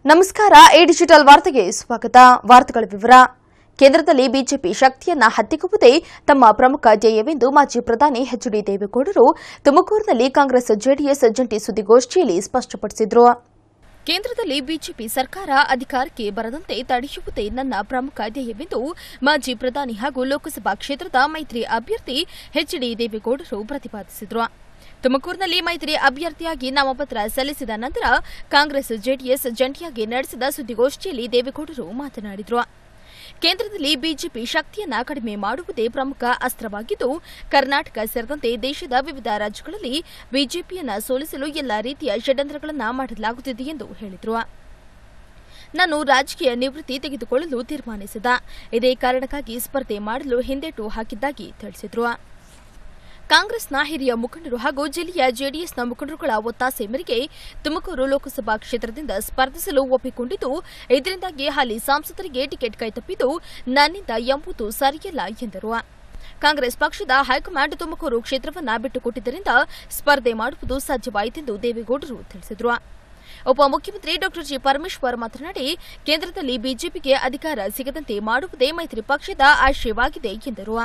ನಮಸ್ಕಾರ A digital ವಾರ್ತೆಗೆ ಸ್ವಾಗತ ವಾರ್ತೆಗಳ ವಿವರ ಕೇಂದ್ರದಲ್ಲಿ ಬಿಜೆಪಿ ಶಕ್ತಿಯನ್ನ ಹತ್ತಿಕ್ಕುವುದೇ ತಮ್ಮ ಪ್ರಮುಖ ಧ್ಯೇಯವೆಂದು ಮಾಜಿ ಪ್ರಧಾನಿ ಎಚ್ ಡಿ ದೇವೇಗೌಡರು ತುಮಕೂರಿನಲ್ಲಿ ಕಾಂಗ್ರೆಸ್ ಜೆಡಿಎಸ್ ಜಂಟಿ ಸುದ್ದಿಗೋಷ್ಠಿಯಲ್ಲಿ ಸ್ಪಷ್ಟಪಡಿಸಿದರು ಕೇಂದ್ರದಲ್ಲಿ ಬಿಜೆಪಿ ಸರ್ಕಾರ ಅಧಿಕಾರಕ್ಕೆ ಬರದಂತೆ ತಡೆಯುವುದೇ ನನ್ನ ಪ್ರಮುಖ ಧ್ಯೇಯವೆಂದು ಮಾಜಿ ಪ್ರಧಾನಿ ಹಾಗೂ ಲೋಕಸಭಾ ಕ್ಷೇತ್ರದ ಮೈತ್ರಿ ಅಭ್ಯರ್ಥಿ ಎಚ್ ಡಿ ದೇವೇಗೌಡರು ಪ್ರತಿಪಾದಿಸಿದರು ತುಮಕೂರಿನಲ್ಲಿ ಮೈತ್ರಿ ಅಭ್ಯರ್ಥಿಯಾಗಿ ನಾಮಪತ್ರ ಸಲ್ಲಿಸಿದ ನಂತರ ಕಾಂಗ್ರೆಸ್ ಜೆಡಿಎಸ್ ಜಂಟಿಯಾಗಿ ನಡೆಸಿದ ಸುದ್ದಿಗೋಷ್ಠಿಯಲ್ಲಿ ದೇವೇಗೌಡರು ಮಾತನಾಡಿದರು ಕೇಂದ್ರದಲ್ಲಿ ಬಿಜೆಪಿ ಶಕ್ತಿಯನ್ನ ಕಡಿಮೆ ಮಾಡುವುದೇ ಪ್ರಮುಖ ಅಸ್ತ್ರವಾಗಿದ್ದು ಕರ್ನಾಟಕ ಸೇರಿದಂತೆ ದೇಶದ ವಿವಿಧ ರಾಜ್ಯಗಳಲ್ಲಿ ಬಿಜೆಪಿಯನ್ನ ಸೋಲಿಸಲು ಎಲ್ಲಾ ರೀತಿಯ ಷಡ್ಯಂತ್ರಗಳನ್ನು ಮಾಡಲಾಗುತ್ತಿದೆ ಎಂದು ಹೇಳಿದರು ನಾನು ರಾಜಕೀಯ ನಿವೃತ್ತಿ ತೆಗೆದುಕೊಳ್ಳಲು ತೀರ್ಮಾನಿಸಿದ ಇದೇ ಕಾರಣಕ್ಕಾಗಿ ಸ್ಪರ್ಧೆ ಮಾಡಲು ಹಿಂದೇಟು ಹಾಕಿದ್ದಾಗಿ ತಿಳಿಸಿದರು ಕಾಂಗ್ರೆಸ್ನ ಹಿರಿಯ ಮುಖಂಡರು ಹಾಗೂ ಜಿಲ್ಲೆಯ ಜೆಡಿಎಸ್ನ ಮುಖಂಡರುಗಳ ಒತ್ತಾಸೆ ಮೇರೆಗೆ ತುಮಕೂರು ಲೋಕಸಭಾ ಕ್ಷೇತ್ರದಿಂದ ಸ್ಪರ್ಧಿಸಲು ಒಪ್ಪಿಕೊಂಡಿದ್ದು ಇದರಿಂದಾಗಿ ಹಾಲಿ ಸಂಸದರಿಗೆ ಟಿಕೆಟ್ ಕೈತಪ್ಪಿದ್ದು ನನ್ನಿಂದ ಎಂಬುದು ಸರಿಯಲ್ಲ ಎಂದರು ಕಾಂಗ್ರೆಸ್ ಪಕ್ಷದ ಹೈಕಮಾಂಡ್ ತುಮಕೂರು ಕ್ಷೇತ್ರವನ್ನ ಬಿಟ್ಟುಕೊಟ್ಟಿದ್ದರಿಂದ ಸ್ಪರ್ಧೆ ಮಾಡುವುದು ಸಾಧ್ಯವಾಯಿತೆಂದು ದೇವೇಗೌಡರು ತಿಳಿಸಿದರು ಉಪಮುಖ್ಯಮಂತ್ರಿ ಡಾ ಜಿ ಪರಮೇಶ್ವರ್ ಮಾತನಾಡಿ ಕೇಂದ್ರದಲ್ಲಿ ಬಿಜೆಪಿಗೆ ಅಧಿಕಾರ ಸಿಗದಂತೆ ಮಾಡುವುದೇ ಮೈತ್ರಿ ಪಕ್ಷದ ಆಶಯವಾಗಿದೆ ಎಂದರು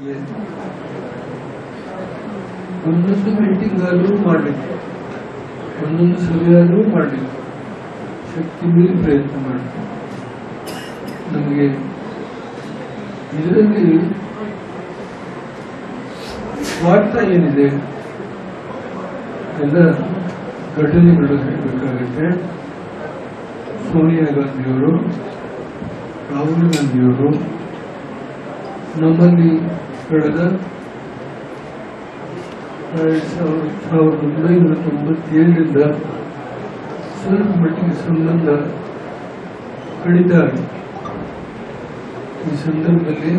ಒಂದೊಂದು ಮೀಟಿಂಗ್ ಅಲ್ಲೂ ಮಾಡಲಿಕ್ಕೆ ಒಂದೊಂದು ಸಭೆಯಲ್ಲೂ ಮಾಡಲಿಕ್ಕೆ ಶಕ್ತಿ ಮೀರಿ ಪ್ರಯತ್ನ ಮಾಡ್ತೀವಿ ನಮಗೆ ಇದರಲ್ಲಿ ಸ್ವಾರ್ಥ ಏನಿದೆ ಎಲ್ಲ ಘಟನೆಗಳು ಹೇಳಬೇಕಾಗುತ್ತೆ ಸೋನಿಯಾ ಗಾಂಧಿಯವರು ರಾಹುಲ್ ಗಾಂಧಿಯವರು ನಮ್ಮಲ್ಲಿ ಕಳೆದ ಎರಡ್ ಸಾವಿರದ ಸಾವಿರದ ಒಂಬೈನೂರ ತೊಂಬತ್ತೇಳರಿಂದ ಸ್ವಲ್ಪ ಮಟ್ಟಿಗೆ ಸಂಬಂಧ ಕಡಿತಾರೆ ಈ ಸಂದರ್ಭದಲ್ಲಿ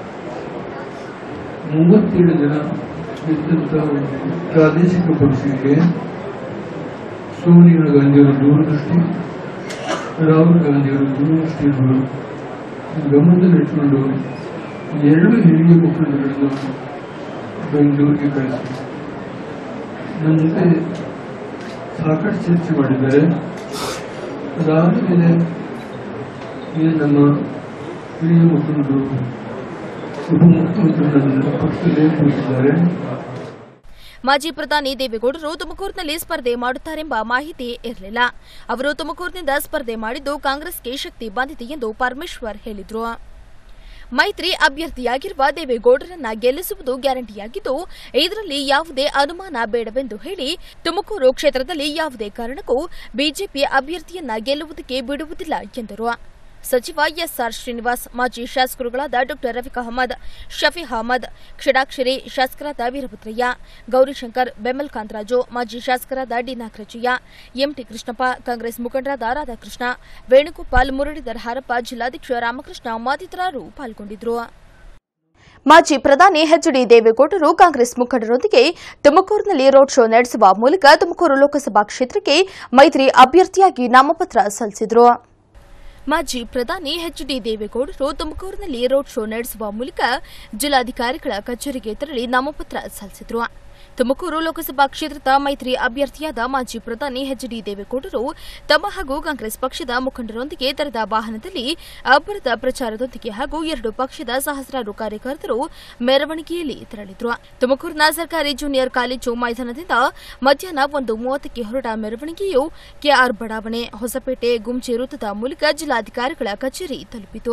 ಮೂವತ್ತೇಳು ಜನ ಇದ್ದಂಥ ಒಂದು ಪ್ರಾದೇಶಿಕ ಪಕ್ಷಕ್ಕೆ ಸೋನಿಯಾ ಗಾಂಧಿಯವರ ದೂರದೃಷ್ಟಿ ರಾಹುಲ್ ಗಾಂಧಿಯವರ ದೂರದೃಷ್ಟಿಗಳು ಗಮನದಲ್ಲಿಟ್ಟುಕೊಂಡು ಎರಡು ಹಿರಿಯ ಮುಖಂಡರನ್ನು ಬೆಂಗಳೂರಿಗೆ ಕಳಿಸಿ ನನ್ನ ಜೊತೆ ಸಾಕಷ್ಟು ಚರ್ಚೆ ಮಾಡಿದ್ದಾರೆ ಅದಾದಮೇಲೆ ಈ ನಮ್ಮ ಹಿರಿಯ ಮುಖಂಡರು ಉಪಮುಖ್ಯಮಂತ್ರಿ ನನ್ನ ಪಕ್ಷದಲ್ಲೇ ಕೂತಿದ್ದಾರೆ ಮಾಜಿ ಪ್ರಧಾನಿ ದೇವೇಗೌಡರು ತುಮಕೂರಿನಲ್ಲಿ ಸ್ಪರ್ಧೆ ಮಾಡುತ್ತಾರೆಂಬ ಮಾಹಿತಿ ಇರಲಿಲ್ಲ ಅವರು ತುಮಕೂರಿನಿಂದ ಸ್ಪರ್ಧೆ ಮಾಡಿದ್ದು ಕಾಂಗ್ರೆಸ್ಗೆ ಶಕ್ತಿ ಬಂದಿದೆ ಎಂದು ಪರಮೇಶ್ವರ್ ಹೇಳಿದರು ಮೈತ್ರಿ ಅಭ್ಯರ್ಥಿಯಾಗಿರುವ ದೇವೇಗೌಡರನ್ನ ಗೆಲ್ಲಿಸುವುದು ಗ್ಯಾರಂಟಿಯಾಗಿದ್ದು ಇದರಲ್ಲಿ ಯಾವುದೇ ಅನುಮಾನ ಬೇಡವೆಂದು ಹೇಳಿ ತುಮಕೂರು ಕ್ಷೇತ್ರದಲ್ಲಿ ಯಾವುದೇ ಕಾರಣಕ್ಕೂ ಬಿಜೆಪಿ ಅಭ್ಯರ್ಥಿಯನ್ನ ಗೆಲ್ಲುವುದಕ್ಕೆ ಬಿಡುವುದಿಲ್ಲ ಎಂದರು ಸಚಿವ ಎಸ್ಆರ್ ಶ್ರೀನಿವಾಸ್ ಮಾಜಿ ಶಾಸಕರುಗಳಾದ ಡಾ ರಫೀಕ್ ಅಹಮದ್ ಶಫಿ ಅಹಮದ್ ಕ್ಷಡಾಕ್ಷರಿ ಶಾಸಕರಾದ ವೀರಭದ್ರಯ್ಯ ಗೌರಿಶಂಕರ್ ಬೆಮ್ಮಲ್ ಕಾಂತರಾಜು ಮಾಜಿ ಶಾಸಕರಾದ ಡಿ ನಾಗರಾಜಯ್ಯ ಎಂಟಿ ಕೃಷ್ಣಪ್ಪ ಕಾಂಗ್ರೆಸ್ ಮುಖಂಡರಾದ ರಾಧಾಕೃಷ್ಣ ವೇಣುಗೋಪಾಲ್ ಮುರಳೀಧರ್ ಹಾರಪ್ಪ ಜಿಲ್ಲಾಧ್ಯಕ್ಷ ರಾಮಕೃಷ್ಣ ಮತ್ತಿತರರು ಪಾಲ್ಗೊಂಡಿದ್ದರು ಮಾಜಿ ಪ್ರಧಾನಿ ಎಚ್ ಡಿ ದೇವೇಗೌಡರು ಕಾಂಗ್ರೆಸ್ ಮುಖಂಡರೊಂದಿಗೆ ತುಮಕೂರಿನಲ್ಲಿ ರೋಡ್ ಶೋ ನಡೆಸುವ ಮೂಲಕ ತುಮಕೂರು ಲೋಕಸಭಾ ಕ್ಷೇತ್ರಕ್ಕೆ ಮೈತ್ರಿ ಅಭ್ಯರ್ಥಿಯಾಗಿ ನಾಮಪತ್ರ ಸಲ್ಲಿಸಿದರು ಮಾಜಿ ಪ್ರಧಾನಿ ಎಚ್ ಡಿ ದೇವೇಗೌಡರು ತುಮಕೂರಿನಲ್ಲಿ ರೋಡ್ ಶೋ ನಡೆಸುವ ಮೂಲಕ ಜಿಲ್ಲಾಧಿಕಾರಿಗಳ ಕಚೇರಿಗೆ ತೆರಳಿ ನಾಮಪತ್ರ ಸಲ್ಲಿಸಿದರು ತುಮಕೂರು ಲೋಕಸಭಾ ಕ್ಷೇತ್ರದ ಮೈತ್ರಿ ಅಭ್ಯರ್ಥಿಯಾದ ಮಾಜಿ ಪ್ರಧಾನಿ ಎಚ್ ಡಿ ದೇವೇಗೌಡರು ತಮ್ಮ ಹಾಗೂ ಕಾಂಗ್ರೆಸ್ ಪಕ್ಷದ ಮುಖಂಡರೊಂದಿಗೆ ತೆರೆದ ವಾಹನದಲ್ಲಿ ಅಬ್ಬರದ ಪ್ರಚಾರದೊಂದಿಗೆ ಹಾಗೂ ಎರಡು ಪಕ್ಷದ ಸಹಸ್ರಾರು ಕಾರ್ಯಕರ್ತರು ಮೆರವಣಿಗೆಯಲ್ಲಿ ತೆರಳಿದ್ರು ತುಮಕೂರಿನ ಸರ್ಕಾರಿ ಜೂನಿಯರ್ ಕಾಲೇಜು ಮೈದಾನದಿಂದ ಮಧ್ಯಾಹ್ನ ಒಂದು ಮೂವತ್ತಕ್ಕೆ ಹೊರಟ ಮೆರವಣಿಗೆಯು ಕೆಆರ್ ಬಡಾವಣೆ ಹೊಸಪೇಟೆ ಗುಂಜಿ ವೃತ್ತದ ಮೂಲಕ ಜಿಲ್ಲಾಧಿಕಾರಿಗಳ ಕಚೇರಿ ತಲುಪಿತು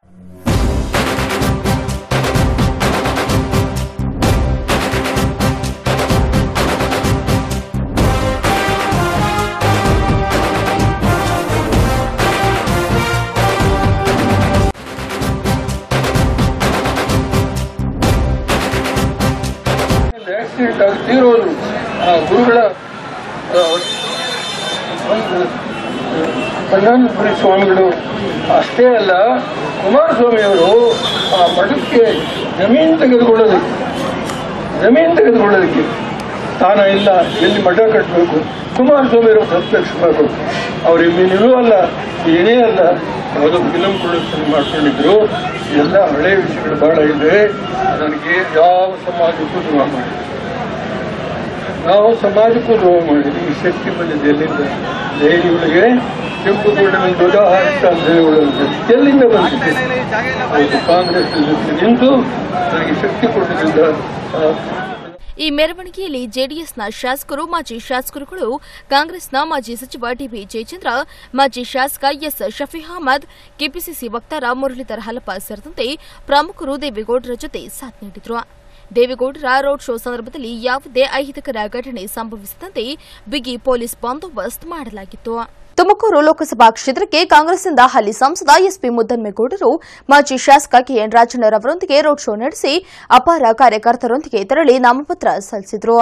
ಆಕ್ಸಿಡೆಂಟ್ ಆಗಿ ತೀರೋದ್ರು ಆ ಗುರುಗಳ ಆ, ಒಂದು ಕಲ್ಯಾಣಪುರಿ ಸ್ವಾಮಿಗಳು ಅಷ್ಟೇ ಅಲ್ಲ ಕುಮಾರಸ್ವಾಮಿಯವರು ಆ ಮಠಕ್ಕೆ ಜಮೀನು ತೆಗೆದುಕೊಳ್ಳೋದಕ್ಕೆ ಜಮೀನು ತೆಗೆದುಕೊಳ್ಳೋದಕ್ಕೆ ಸ್ಥಾನ ಇಲ್ಲ ಎಲ್ಲಿ ಮಠ ಕಟ್ಟಬೇಕು ಕುಮಾರಸ್ವಾಮಿಯವರು ಪ್ರತ್ಯಕ್ಷಬೇಕು ಅವ್ರು ಇನ್ನೇನೂ ಅಲ್ಲ ಏನೇ ಅಲ್ಲ ಯಾವುದೋ ಫಿಲಂ ಪ್ರೊಡಕ್ಷನ್ ಮಾಡ್ಕೊಂಡಿದ್ರು ಎಲ್ಲ ಹಳೆ ವಿಷಯಗಳು ಬಹಳ ಇದೆ ನನಗೆ ಯಾವ ಸಮಾಜಕ್ಕೂ ದ್ರೋಹ ಮಾಡಿಲ್ಲ ನಾವು ಸಮಾಜಕ್ಕೂ ನೋವು ಮಾಡಿದ್ವಿ ಈ ಶಕ್ತಿ ಬಂದಿದೆ ಎಲ್ಲಿಂದ ಲೇಡಿಗಳಿಗೆ ಕೆಂಪು ಕೂಡಿನ ಧ್ವಜ ಹಾರಿಸ್ತಾ ಅಂತ ಎಲ್ಲಿಂದ ಬಂದಿದೆ ಹೌದು ಕಾಂಗ್ರೆಸ್ ಜೊತೆ ನಿಂತು ನನಗೆ ಶಕ್ತಿ ಕೊಟ್ಟಿದ್ದ ಈ ಮೆರವಣಿಗೆಯಲ್ಲಿ ಜೆಡಿಎಸ್ನ ಶಾಸಕರು ಮಾಜಿ ಶಾಸಕರುಗಳು ಕಾಂಗ್ರೆಸ್ನ ಮಾಜಿ ಸಚಿವ ಟಿಬಿ ಜಯಚಂದ್ರ ಮಾಜಿ ಶಾಸಕ ಎಸ್ ಶಫಿ ಅಹಮದ್ ಕೆಪಿಸಿಸಿ ವಕ್ತಾರ ಮುರಳೀಧರ್ ಹಲಪ ಸೇರಿದಂತೆ ಪ್ರಮುಖರು ದೇವೇಗೌಡರ ಜೊತೆ ಸಾಥ್ ನೀಡಿದ್ರು ದೇವೇಗೌಡರ ರೋಡ್ ಶೋ ಸಂದರ್ಭದಲ್ಲಿ ಯಾವುದೇ ಅಹಿತಕರ ಘಟನೆ ಸಂಭವಿಸದಂತೆ ಬಿಗಿ ಪೊಲೀಸ್ ಬಂದೋಬಸ್ತ್ ಮಾಡಲಾಗಿತ್ತು ತುಮಕೂರು ಲೋಕಸಭಾ ಕ್ಷೇತ್ರಕ್ಕೆ ಕಾಂಗ್ರೆಸ್ನಿಂದ ಹಾಲಿ ಸಂಸದ ಎಸ್ಪಿ ಮುದ್ದನ್ಮೇಗೌಡರು ಮಾಜಿ ಶಾಸಕ ಕೆಎನ್ ರಾಜಣ್ಣರವರೊಂದಿಗೆ ರೋಡ್ ಶೋ ನಡೆಸಿ ಅಪಾರ ಕಾರ್ಯಕರ್ತರೊಂದಿಗೆ ತೆರಳಿ ನಾಮಪತ್ರ ಸಲ್ಲಿಸಿದರು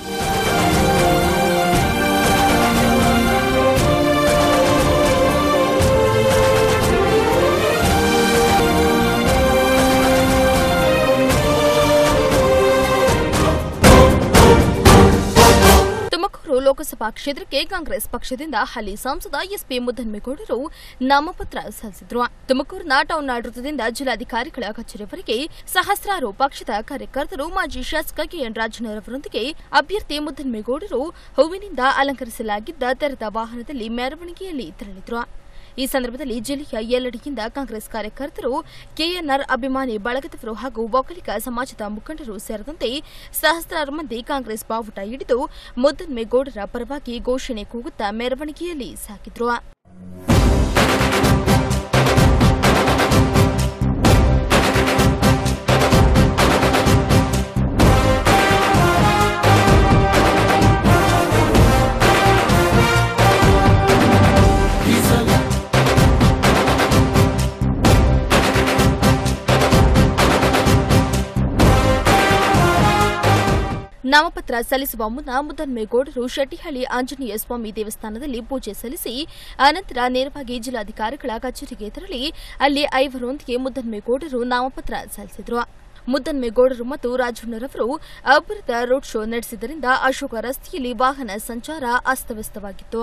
ತುಮಕೂರು ಲೋಕಸಭಾ ಕ್ಷೇತ್ರಕ್ಕೆ ಕಾಂಗ್ರೆಸ್ ಪಕ್ಷದಿಂದ ಹಾಲಿ ಸಂಸದ ಎಸ್ಪಿ ಮುದ್ದನ್ಮೇಗೌಡರು ನಾಮಪತ್ರ ಸಲ್ಲಿಸಿದ್ರು ತುಮಕೂರಿನ ಟೌನ್ ಆಡಳಿತದಿಂದ ಜಿಲ್ಲಾಧಿಕಾರಿಗಳ ಕಚೇರಿವರೆಗೆ ಸಹಸ್ರಾರು ಪಕ್ಷದ ಕಾರ್ಯಕರ್ತರು ಮಾಜಿ ಶಾಸಕ ಕೆಎನ್ ರಾಜಣ್ಣರವರೊಂದಿಗೆ ಅಭ್ಯರ್ಥಿ ಮುದ್ದನ್ಮೇಗೌಡರು ಹೂವಿನಿಂದ ಅಲಂಕರಿಸಲಾಗಿದ್ದ ತೆರೆದ ವಾಹನದಲ್ಲಿ ಮೆರವಣಿಗೆಯಲ್ಲಿ ತೆರಳಿದ್ರು ಈ ಸಂದರ್ಭದಲ್ಲಿ ಜಿಲ್ಲೆಯ ಎಲ್ಲೆಡೆಯಿಂದ ಕಾಂಗ್ರೆಸ್ ಕಾರ್ಯಕರ್ತರು ಕೆಎನ್ಆರ್ ಅಭಿಮಾನಿ ಬಳಗದವರು ಹಾಗೂ ಒಕ್ಕಲಿಗ ಸಮಾಜದ ಮುಖಂಡರು ಸೇರಿದಂತೆ ಸಹಸ್ರಾರು ಮಂದಿ ಕಾಂಗ್ರೆಸ್ ಬಾವುಟ ಹಿಡಿದು ಮುದ್ದನ್ಮೇಗೌಡರ ಪರವಾಗಿ ಘೋಷಣೆ ಕೂಗುತ್ತಾ ಮೆರವಣಿಗೆಯಲ್ಲಿ ಸಾಗಿದ್ರು ನಾಮಪತ್ರ ಸಲ್ಲಿಸುವ ಮುನ್ನ ಮುದ್ದನ್ಮೇಗೌಡರು ಶೆಟ್ಟಿಹಳ್ಳಿ ಆಂಜನೇಯ ಸ್ವಾಮಿ ದೇವಸ್ಥಾನದಲ್ಲಿ ಪೂಜೆ ಸಲ್ಲಿಸಿ ಅನಂತರ ನೇರವಾಗಿ ಜಿಲ್ಲಾಧಿಕಾರಿಗಳ ಕಚೇರಿಗೆ ತೆರಳಿ ಅಲ್ಲಿ ಐವರೊಂದಿಗೆ ಮುದ್ದನ್ಮೇಗೌಡರು ನಾಮಪತ್ರ ಸಲ್ಲಿಸಿದರು ಮುದ್ದನ್ಮೇಗೌಡರು ಮತ್ತು ರಾಜಣ್ಣರವರು ಅಬ್ಬರದ ರೋಡ್ ಶೋ ನಡೆಸಿದ್ದರಿಂದ ಅಶೋಕ ರಸ್ತೆಯಲ್ಲಿ ವಾಹನ ಸಂಚಾರ ಅಸ್ತವ್ಯಸ್ತವಾಗಿತ್ತು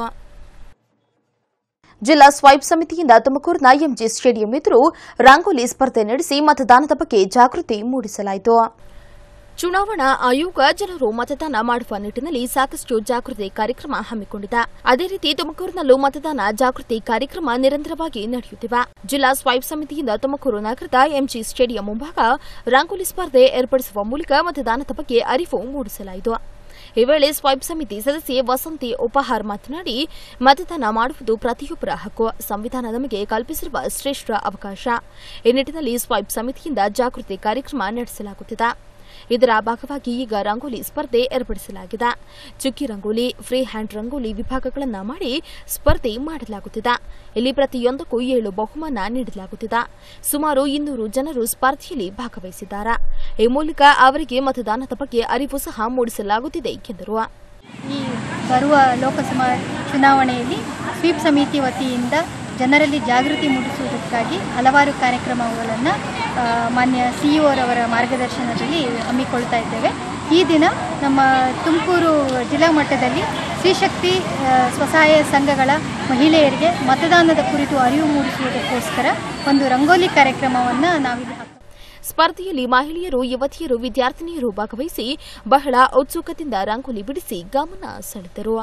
ಜಿಲ್ಲಾ ಸ್ವೈಪ್ ಸಮಿತಿಯಿಂದ ತುಮಕೂರಿನ ಎಂಜಿ ಸ್ಟೇಡಿಯಂ ಎದುರು ರಂಗೋಲಿ ಸ್ಪರ್ಧೆ ನಡೆಸಿ ಮತದಾನದ ಬಗ್ಗೆ ಜಾಗೃತಿ ಮೂಡಿಸಲಾಯಿತು ಚುನಾವಣಾ ಆಯೋಗ ಜನರು ಮತದಾನ ಮಾಡುವ ನಿಟ್ಟಿನಲ್ಲಿ ಸಾಕಷ್ಟು ಜಾಗೃತಿ ಕಾರ್ಯಕ್ರಮ ಹಮ್ಮಿಕೊಂಡಿದೆ ಅದೇ ರೀತಿ ತುಮಕೂರಿನಲ್ಲೂ ಮತದಾನ ಜಾಗೃತಿ ಕಾರ್ಯಕ್ರಮ ನಿರಂತರವಾಗಿ ನಡೆಯುತ್ತಿವೆ ಜಿಲ್ಲಾ ಸ್ವೈಪ್ ಸಮಿತಿಯಿಂದ ತುಮಕೂರು ನಗರದ ಎಂಜಿ ಸ್ಟೇಡಿಯಂ ಮುಂಭಾಗ ರಂಗೋಲಿ ಸ್ಪರ್ಧೆ ಏರ್ಪಡಿಸುವ ಮೂಲಕ ಮತದಾನದ ಬಗ್ಗೆ ಅರಿವು ಮೂಡಿಸಲಾಯಿತು ಈ ವೇಳೆ ಸ್ವೈಪ್ ಸಮಿತಿ ಸದಸ್ಯೆ ವಸಂತಿ ಉಪಹಾರ್ ಮಾತನಾಡಿ ಮತದಾನ ಮಾಡುವುದು ಪ್ರತಿಯೊಬ್ಬರ ಹಕ್ಕು ಸಂವಿಧಾನ ನಮಗೆ ಕಲ್ಪಿಸಿರುವ ಶ್ರೇಷ್ಠ ಅವಕಾಶ ಈ ನಿಟ್ಟಿನಲ್ಲಿ ಸ್ವೈಪ್ ಸಮಿತಿಯಿಂದ ಜಾಗೃತಿ ಕಾರ್ಯಕ್ರಮ ನಡೆಸಲಾಗುತ್ತಿದೆ ಇದರ ಭಾಗವಾಗಿ ಈಗ ರಂಗೋಲಿ ಸ್ಪರ್ಧೆ ಏರ್ಪಡಿಸಲಾಗಿದೆ ಚುಕ್ಕಿ ರಂಗೋಲಿ ಫ್ರೀ ಹ್ಯಾಂಡ್ ರಂಗೋಲಿ ವಿಭಾಗಗಳನ್ನು ಮಾಡಿ ಸ್ಪರ್ಧೆ ಮಾಡಲಾಗುತ್ತಿದೆ ಇಲ್ಲಿ ಪ್ರತಿಯೊಂದಕ್ಕೂ ಏಳು ಬಹುಮಾನ ನೀಡಲಾಗುತ್ತಿದೆ ಸುಮಾರು ಇನ್ನೂರು ಜನರು ಸ್ಪರ್ಧೆಯಲ್ಲಿ ಭಾಗವಹಿಸಿದ್ದಾರೆ ಈ ಮೂಲಕ ಅವರಿಗೆ ಮತದಾನದ ಬಗ್ಗೆ ಅರಿವು ಸಹ ಮೂಡಿಸಲಾಗುತ್ತಿದೆ ಎಂದರು ಈ ಬರುವ ಲೋಕಸಭಾ ಚುನಾವಣೆಯಲ್ಲಿ ಸ್ವೀಪ್ ಸಮಿತಿ ವತಿಯಿಂದ ಜನರಲ್ಲಿ ಜಾಗೃತಿ ಮೂಡಿಸುವುದಕ್ಕಾಗಿ ಹಲವಾರು ಕಾರ್ಯಕ್ರಮಗಳನ್ನು ಆ, ಮಾನ್ಯ ಸಿ ರವರ ಮಾರ್ಗದರ್ಶನದಲ್ಲಿ ಹಮ್ಮಿಕೊಳ್ತಾ ಇದ್ದೇವೆ ಈ ದಿನ ನಮ್ಮ ತುಮಕೂರು ಜಿಲ್ಲಾ ಮಟ್ಟದಲ್ಲಿ ಸ್ತ್ರೀಶಕ್ತಿ ಆ, ಸ್ವಸಹಾಯ ಸಂಘಗಳ ಮಹಿಳೆಯರಿಗೆ ಮತದಾನದ ಕುರಿತು ಅರಿವು ಮೂಡಿಸುವುದಕ್ಕೋಸ್ಕರ ಒಂದು ರಂಗೋಲಿ ಕಾರ್ಯಕ್ರಮವನ್ನು ನಾವಿಲ್ಲಿ ಹಾಕ್ತಾ ಸ್ಪರ್ಧೆಯಲ್ಲಿ ಮಹಿಳೆಯರು ಯುವತಿಯರು ವಿದ್ಯಾರ್ಥಿನಿಯರು ಭಾಗವಹಿಸಿ ಬಹಳ ಉತ್ಸುಕತೆಯಿಂದ ರಂಗೋಲಿ ಬಿಡಿಸಿ ಗಮನ ಸೆಳೆದರು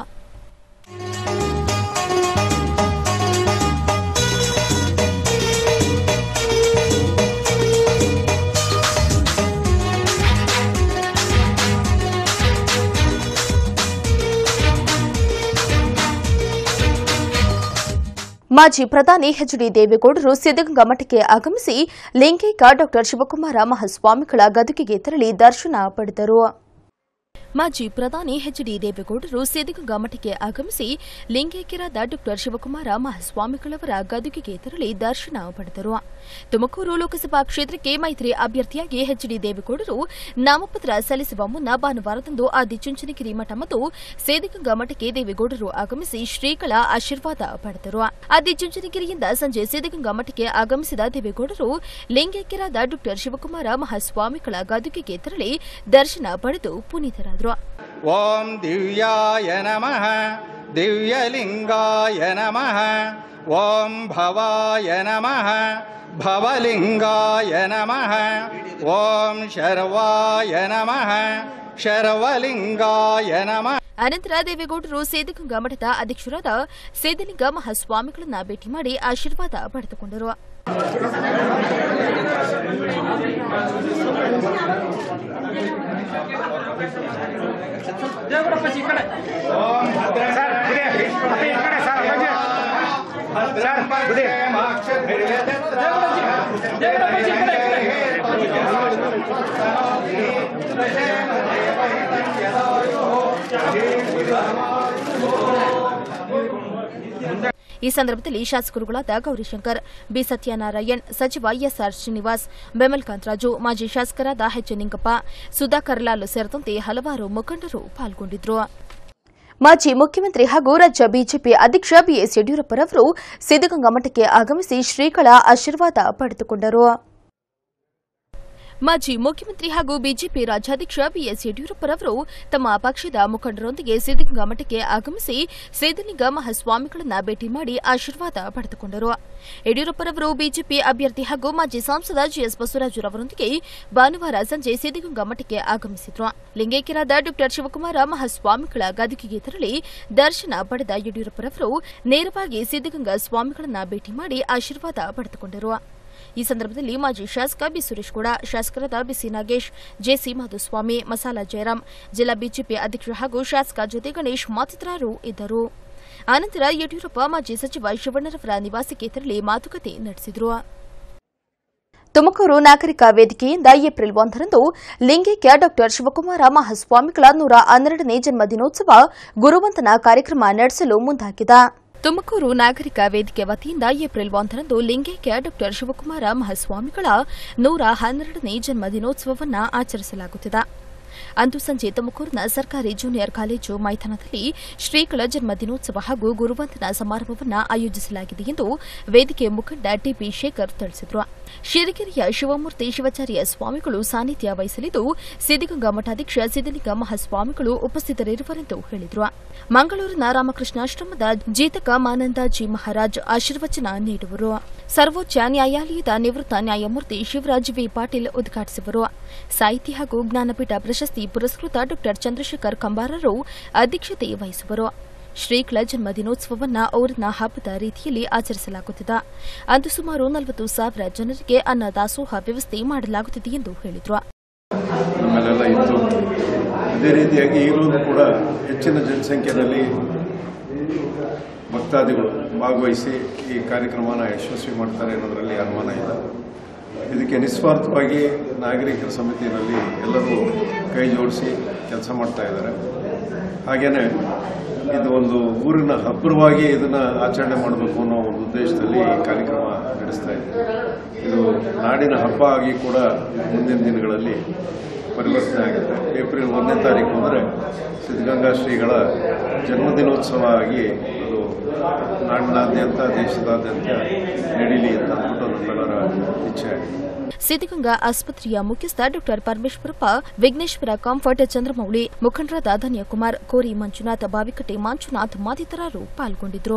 ಮಾಜಿ ಪ್ರಧಾನಿ ಎಚ್ ಡಿ ದೇವೇಗೌಡರು ಸಿದ್ದಗಂಗಾ ಮಠಕ್ಕೆ ಆಗಮಿಸಿ ಲಿಂಗೈಕ ಡಾ ಶಿವಕುಮಾರ ಮಹಾಸ್ವಾಮಿಗಳ ಗದುಗಿಗೆ ತೆರಳಿ ದರ್ಶನ ಪಡೆದರು ಮಾಜಿ ಪ್ರಧಾನಿ ಎಚ್ ಡಿ ದೇವೇಗೌಡರು ಸಿದ್ದಗಂಗಾ ಮಠಕ್ಕೆ ಆಗಮಿಸಿ ಲಿಂಗೈಕ್ಯರಾದ ಡಾ ಶಿವಕುಮಾರ ಮಹಾಸ್ವಾಮಿಗಳವರ ಗದುಗಿಗೆ ತೆರಳಿ ದರ್ಶನ ಪಡೆದರು ತುಮಕೂರು ಲೋಕಸಭಾ ಕ್ಷೇತ್ರಕ್ಕೆ ಮೈತ್ರಿ ಅಭ್ಯರ್ಥಿಯಾಗಿ ಎಚ್ ಡಿ ದೇವೇಗೌಡರು ನಾಮಪತ್ರ ಸಲ್ಲಿಸುವ ಮುನ್ನ ಭಾನುವಾರದಂದು ಆದಿಚುಂಚನಗಿರಿ ಮಠ ಮತ್ತು ಸೇದಿಗಂಗಾ ಮಠಕ್ಕೆ ದೇವೇಗೌಡರು ಆಗಮಿಸಿ ಶ್ರೀಗಳ ಆಶೀರ್ವಾದ ಪಡೆದರು ಆದಿಚುಂಚನಗಿರಿಯಿಂದ ಸಂಜೆ ಸಿದ್ದಗಂಗಾ ಮಠಕ್ಕೆ ಆಗಮಿಸಿದ ದೇವೇಗೌಡರು ಲಿಂಗೈಕ್ಯರಾದ ಡಾ ಶಿವಕುಮಾರ ಮಹಾಸ್ವಾಮಿಗಳ ಗದುಗಿಗೆ ತೆರಳಿ ದರ್ಶನ ಪಡೆದು ಪುನೀತರಾದರು ಓಂ ದಿವ್ಯಾಯ ನಮಃ ದಿವ್ಯಲಿಂಗಾಯ ನಮಃ ಓಂ ಭವಾಯ ನಮಃ ಭವಲಿಂಗಾಯ ನಮಃ ಓಂ ಶರ್ವಾಯ ನಮಃ ಶರವಲಿಂಗಾಯ ನಮಃ ಅನಂತರ ದೇವೇಗೌಡರು ಸೇದಗಂಗಾ ಮಠದ ಅಧ್ಯಕ್ಷರಾದ ಸೇದಲಿಂಗ ಮಹಾಸ್ವಾಮಿಗಳನ್ನ ಭೇಟಿ ಮಾಡಿ ಆಶೀರ್ವಾದ ಪಡೆದುಕೊಂಡರು ಈ ಸಂದರ್ಭದಲ್ಲಿ ಶಾಸಕರುಗಳಾದ ಗೌರಿಶಂಕರ್ ಬಿ ಸತ್ಯನಾರಾಯಣ್ ಸಚಿವ ಎಸ್ಆರ್ ಶ್ರೀನಿವಾಸ್ ಬೆಮಲ್ ಕಾಂತರಾಜು ಮಾಜಿ ಶಾಸಕರಾದ ಎಚ್ ನಿಂಗಪ್ಪ ಸುಧಾಕರ್ ಲಾಲ್ ಸೇರಿದಂತೆ ಹಲವಾರು ಮುಖಂಡರು ಪಾಲ್ಗೊಂಡಿದ್ದರು ಮಾಜಿ ಮುಖ್ಯಮಂತ್ರಿ ಹಾಗೂ ರಾಜ್ಯ ಬಿಜೆಪಿ ಅಧ್ಯಕ್ಷ ಬಿಎಸ್ ಯಡಿಯೂರಪ್ಪರವರು ಸಿದ್ದಗಂಗಾ ಮಠಕ್ಕೆ ಆಗಮಿಸಿ ಶ್ರೀಗಳ ಆಶೀರ್ವಾದ ಪಡೆದುಕೊಂಡರು ಮಾಜಿ ಮುಖ್ಯಮಂತ್ರಿ ಹಾಗೂ ಬಿಜೆಪಿ ರಾಜ್ಯಾಧ್ಯಕ್ಷ ಬಿಎಸ್ ಯಡಿಯೂರಪ್ಪರವರು ತಮ್ಮ ಪಕ್ಷದ ಮುಖಂಡರೊಂದಿಗೆ ಸಿದ್ದಗಂಗಾ ಮಠಕ್ಕೆ ಆಗಮಿಸಿ ಸೇದಲಿಂಗ ಮಹಾಸ್ವಾಮಿಗಳನ್ನ ಭೇಟಿ ಮಾಡಿ ಆಶೀರ್ವಾದ ಪಡೆದುಕೊಂಡರು ಯಡಿಯೂರಪ್ಪರವರು ಬಿಜೆಪಿ ಅಭ್ಯರ್ಥಿ ಹಾಗೂ ಮಾಜಿ ಸಂಸದ ಜಿಎಸ್ ಬಸವರಾಜರವರೊಂದಿಗೆ ಭಾನುವಾರ ಸಂಜೆ ಸಿದ್ದಗಂಗಾ ಮಠಕ್ಕೆ ಆಗಮಿಸಿದ್ರು ಲಿಂಗೈಕ್ಯರಾದ ಡಾ ಶಿವಕುಮಾರ ಮಹಾಸ್ವಾಮಿಗಳ ಗದುಗಿಗೆ ತೆರಳಿ ದರ್ಶನ ಪಡೆದ ಯಡಿಯೂರಪ್ಪರವರು ನೇರವಾಗಿ ಸಿದ್ದಗಂಗಾ ಸ್ವಾಮಿಗಳನ್ನ ಭೇಟಿ ಮಾಡಿ ಆಶೀರ್ವಾದ ಪಡೆದುಕೊಂಡರು ಈ ಸಂದರ್ಭದಲ್ಲಿ ಮಾಜಿ ಶಾಸಕ ಬಿ ಸುರೇಶ್ ಗೌಡ ಶಾಸಕರಾದ ಬಿಸಿ ನಾಗೇಶ್ ಜೆಸಿ ಮಾಧುಸ್ವಾಮಿ ಮಸಾಲ ಜಯರಾಂ ಜಿಲ್ಲಾ ಬಿಜೆಪಿ ಅಧ್ಯಕ್ಷ ಹಾಗೂ ಶಾಸಕ ಜ್ಯೋತಿ ಗಣೇಶ್ ಮತ್ತಿತರರು ಇದ್ದರು ಆನಂತರ ಯಡಿಯೂರಪ್ಪ ಮಾಜಿ ಸಚಿವ ಶಿವಣ್ಣರವರ ನಿವಾಸಕ್ಕೆ ತೆರಳಿ ಮಾತುಕತೆ ನಡೆಸಿದರು ತುಮಕೂರು ನಾಗರಿಕ ವೇದಿಕೆಯಿಂದ ಏಪ್ರಿಲ್ ಒಂದರಂದು ಲಿಂಗೈಕ್ಯ ಡಾ ಶಿವಕುಮಾರ ಮಹಾಸ್ವಾಮಿಗಳ ನೂರ ಹನ್ನೆರಡನೇ ಜನ್ಮದಿನೋತ್ಸವ ಗುರುವಂತನ ಕಾರ್ಯಕ್ರಮ ನಡೆಸಲು ಮುಂದಾಗಿದೆ ತುಮಕೂರು ನಾಗರಿಕ ವೇದಿಕೆ ವತಿಯಿಂದ ಏಪ್ರಿಲ್ ಒಂದರಂದು ಲಿಂಗೈಕ್ಯ ಡಾ ಶಿವಕುಮಾರ ಮಹಾಸ್ವಾಮಿಗಳ ನೂರ ಹನ್ನೆರಡನೇ ಜನ್ಮದಿನೋತ್ಸವವನ್ನು ಆಚರಿಸಲಾಗುತ್ತಿದೆ ಅಂದು ಸಂಜೆ ತುಮಕೂರಿನ ಸರ್ಕಾರಿ ಜೂನಿಯರ್ ಕಾಲೇಜು ಮೈದಾನದಲ್ಲಿ ಶ್ರೀಗಳ ಜನ್ಮದಿನೋತ್ಸವ ಹಾಗೂ ಗುರುವಂದನಾ ಸಮಾರಂಭವನ್ನು ಆಯೋಜಿಸಲಾಗಿದೆ ಎಂದು ವೇದಿಕೆ ಮುಖಂಡ ಟಿಪಿ ಶೇಖರ್ ತಿಳಿಸಿದರು ಶಿರಗೆರೆಯ ಶಿವಮೂರ್ತಿ ಶಿವಾಚಾರ್ಯ ಸ್ವಾಮಿಗಳು ಸಾನ್ನಿಧ್ಯ ವಹಿಸಲಿದ್ದು ಸಿದ್ದಗಂಗಾ ಮಠಾಧ್ಯಕ್ಷ ಸಿದ್ದಲಿಂಗ ಮಹಾಸ್ವಾಮಿಗಳು ಉಪಸ್ಥಿತರಿರುವರೆಂದು ಹೇಳಿದರು ಮಂಗಳೂರಿನ ರಾಮಕೃಷ್ಣಾಶ್ರಮದ ಜೀತಕ ಮಾನಂದಾಜಿ ಮಹಾರಾಜ್ ಆಶೀರ್ವಚನ ನೀಡುವರು ಸರ್ವೋಚ್ಚ ನ್ಯಾಯಾಲಯದ ನಿವೃತ್ತ ನ್ಯಾಯಮೂರ್ತಿ ಶಿವರಾಜ್ ವಿ ಪಾಟೀಲ್ ಉದ್ಘಾಟಿಸುವರು ಸಾಹಿತ್ಯ ಹಾಗೂ ಜ್ಞಾನಪೀಠ ಪ್ರಶಸ್ತಿ ಪುರಸ್ಕೃತ ಡಾ ಚಂದ್ರಶೇಖರ್ ಕಂಬಾರರು ಅಧ್ಯಕ್ಷತೆ ವಹಿಸುವರು ಶ್ರೀಗಳ ಜನ್ಮದಿನೋತ್ಸವವನ್ನು ಊರಿನ ಹಬ್ಬದ ರೀತಿಯಲ್ಲಿ ಆಚರಿಸಲಾಗುತ್ತಿದೆ ಅಂದು ಸುಮಾರು ನಲವತ್ತು ಸಾವಿರ ಜನರಿಗೆ ಅನ್ನ ದಾಸೋಹ ವ್ಯವಸ್ಥೆ ಮಾಡಲಾಗುತ್ತಿದೆ ಎಂದು ಹೇಳಿದರು ನಮ್ಮಲ್ಲೆಲ್ಲ ಇತ್ತು ಅದೇ ರೀತಿಯಾಗಿ ಈಗಲೂ ಕೂಡ ಹೆಚ್ಚಿನ ಜನಸಂಖ್ಯೆಯಲ್ಲಿ ಭಕ್ತಾದಿಗಳು ಭಾಗವಹಿಸಿ ಈ ಕಾರ್ಯಕ್ರಮನ ಯಶಸ್ವಿ ಮಾಡ್ತಾರೆ ಅನ್ನೋದರಲ್ಲಿ ಅನುಮಾನ ಇಲ್ಲ ಇದಕ್ಕೆ ನಿಸ್ವಾರ್ಥವಾಗಿ ನಾಗರಿಕರ ಸಮಿತಿಯಲ್ಲಿ ಎಲ್ಲರೂ ಕೈ ಜೋಡಿಸಿ ಕೆಲಸ ಮಾಡ್ತಾ ಇದ್ದಾರೆ ಹಾಗೇನೆ ಇದು ಒಂದು ಊರಿನ ಹಬ್ಬರವಾಗಿ ಇದನ್ನ ಆಚರಣೆ ಮಾಡಬೇಕು ಅನ್ನೋ ಒಂದು ಉದ್ದೇಶದಲ್ಲಿ ಈ ಕಾರ್ಯಕ್ರಮ ನಡೆಸ್ತಾ ಇದ್ದೀವಿ ಇದು ನಾಡಿನ ಹಬ್ಬ ಆಗಿ ಕೂಡ ಮುಂದಿನ ದಿನಗಳಲ್ಲಿ ಪರಿವರ್ತನೆ ಆಗುತ್ತೆ ಏಪ್ರಿಲ್ ಒಂದನೇ ತಾರೀಕು ಅಂದರೆ ಸಿದ್ಧಗಂಗಾ ಶ್ರೀಗಳ ಜನ್ಮದಿನೋತ್ಸವ ಆಗಿ ಅದು ನಾಡಿನಾದ್ಯಂತ ದೇಶದಾದ್ಯಂತ ನಡೀಲಿ ಅಂತ ಅಂದ್ಬಿಟ್ಟು ನಮ್ಮೆಲ್ಲರ ಇಚ್ಛೆ ಆಗಿದೆ ಸಿದ್ದಗಂಗಾ ಆಸ್ಪತ್ರೆಯ ಮುಖ್ಯಸ್ಥ ಡಾ ಪರಮೇಶ್ವರಪ್ಪ ವಿಘ್ನೇಶ್ವರ ಕಾಂಫರ್ಟ್ ಚಂದ್ರಮೌಳಿ ಮುಖಂಡರಾದ ಧನ್ಯಕುಮಾರ್ ಕೋರಿ ಮಂಜುನಾಥ್ ಬಾವಿಕಟ್ಟೆ ಮಂಜುನಾಥ್ ಮತ್ತಿತರರು ಪಾಲ್ಗೊಂಡಿದ್ದರು